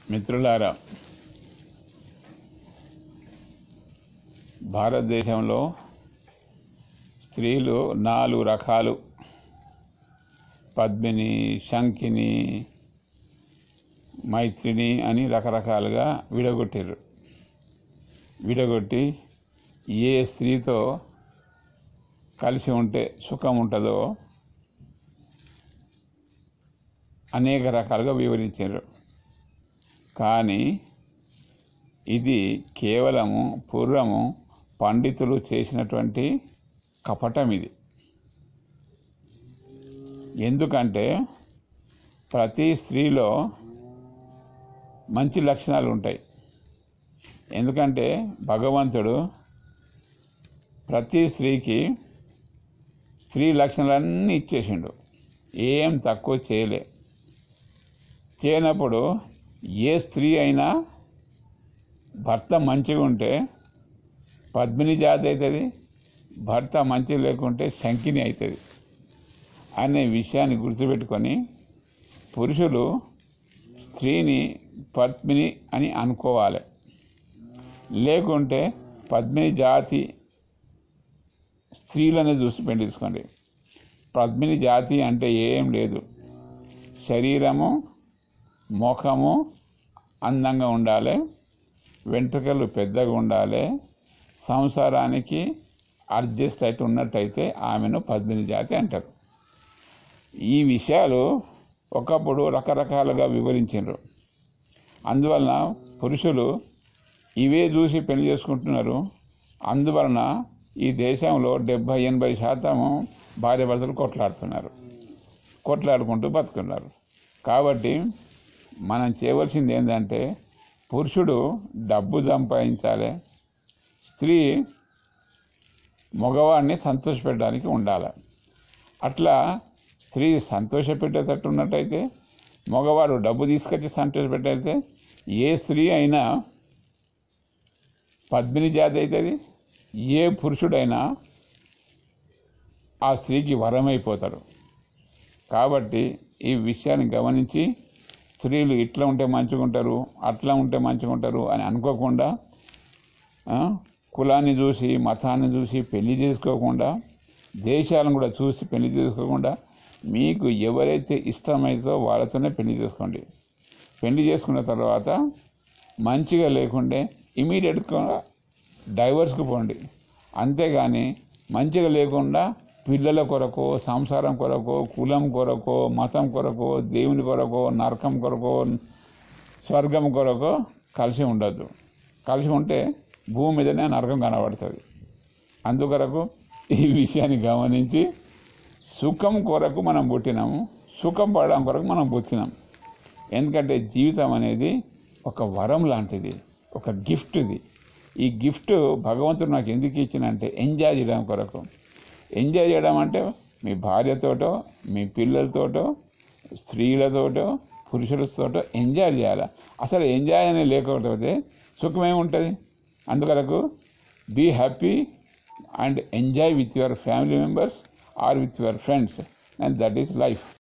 మిత్రులారా భారతదేశంలో స్త్రీలు నాలుగు రకాలు పద్మిని శంఖిని మైత్రిని అని రకరకాలుగా విడగొట్టారు విడగొట్టి ఏ స్త్రీతో కలిసి ఉంటే సుఖం ఉంటుందో అనేక రకాలుగా వివరించారు కానీ ఇది కేవలము పూర్వము పండితులు చేసినటువంటి కపటం ఇది ఎందుకంటే ప్రతి స్త్రీలో మంచి లక్షణాలు ఉంటాయి ఎందుకంటే భగవంతుడు ప్రతి స్త్రీకి స్త్రీ లక్షణాలన్నీ ఇచ్చేసిండు ఏం తక్కువ చేయలే చేయనప్పుడు ఏ స్త్రీ అయినా భర్త మంచిగా ఉంటే పద్మిని జాతి అవుతుంది భర్త మంచిగా లేకుంటే శంకిని అవుతుంది అనే విషయాన్ని గుర్తుపెట్టుకొని పురుషులు స్త్రీని పద్మిని అని అనుకోవాలి లేకుంటే పద్మిని జాతి స్త్రీలనే చూసి పెళ్లి తీసుకోండి పద్మిని జాతి అంటే ఏం లేదు శరీరము ముఖము అందంగా ఉండాలి వెంట్రుకలు పెద్దగా ఉండాలి సంసారానికి అడ్జస్ట్ అయితే ఉన్నట్టయితే ఆమెను పద్మిని జాతి అంటారు ఈ విషయాలు ఒకప్పుడు రకరకాలుగా వివరించారు అందువలన పురుషులు ఇవే చూసి పెళ్లి చేసుకుంటున్నారు అందువలన ఈ దేశంలో డెబ్భై ఎనభై శాతము భార్య భర్తలు కొట్లాడుతున్నారు కొట్లాడుకుంటూ బతుకున్నారు కాబట్టి మనం చేయవలసింది ఏంటంటే పురుషుడు డబ్బు సంపాదించాలి స్త్రీ మగవాడిని సంతోషపెట్టడానికి ఉండాలి అట్లా స్త్రీ సంతోషపెట్టేటట్టు ఉన్నట్టయితే మగవాడు డబ్బు తీసుకొచ్చి సంతోషపెట్టయితే ఏ స్త్రీ అయినా పద్మిని జాతి అవుతుంది ఏ పురుషుడైనా ఆ స్త్రీకి వరమైపోతాడు కాబట్టి ఈ విషయాన్ని గమనించి స్త్రీలు ఇట్లా ఉంటే మంచిగా ఉంటారు అట్లా ఉంటే మంచిగా ఉంటారు అని అనుకోకుండా ఆ, కులాన్ని చూసి మతాన్ని చూసి పెళ్లి చేసుకోకుండా దేశాలను కూడా చూసి పెళ్లి చేసుకోకుండా మీకు ఎవరైతే ఇష్టమైతే వాళ్ళతోనే పెళ్లి చేసుకోండి పెళ్లి చేసుకున్న తర్వాత మంచిగా లేకుండే ఇమీడియట్గా డైవర్స్కి పోండి అంతేగాని మంచిగా లేకుండా పిల్లల కొరకు సంసారం కొరకు కులం కొరకు మతం కొరకు దేవుని కొరకు నరకం కొరకు స్వర్గం కొరకు కలిసి ఉండొద్దు కలిసి ఉంటే భూమి మీదనే నరకం కనబడుతుంది అందుకొరకు ఈ విషయాన్ని గమనించి సుఖం కొరకు మనం పుట్టినాము సుఖం పడడం కొరకు మనం పుట్టినాం ఎందుకంటే జీవితం అనేది ఒక వరం లాంటిది ఒక గిఫ్ట్ ఇది ఈ గిఫ్ట్ భగవంతుడు నాకు ఎందుకు ఇచ్చినంటే ఎంజాయ్ చేయడం కొరకు ఎంజాయ్ చేయడం అంటే మీ భార్యతోటో మీ పిల్లలతోటో స్త్రీలతోటో పురుషులతోటో ఎంజాయ్ చేయాలి అసలు ఎంజాయ్ అనేది లేకపోతే సుఖమేముంటుంది అందుకొరకు be happy and enjoy with your family members or with your friends and that is life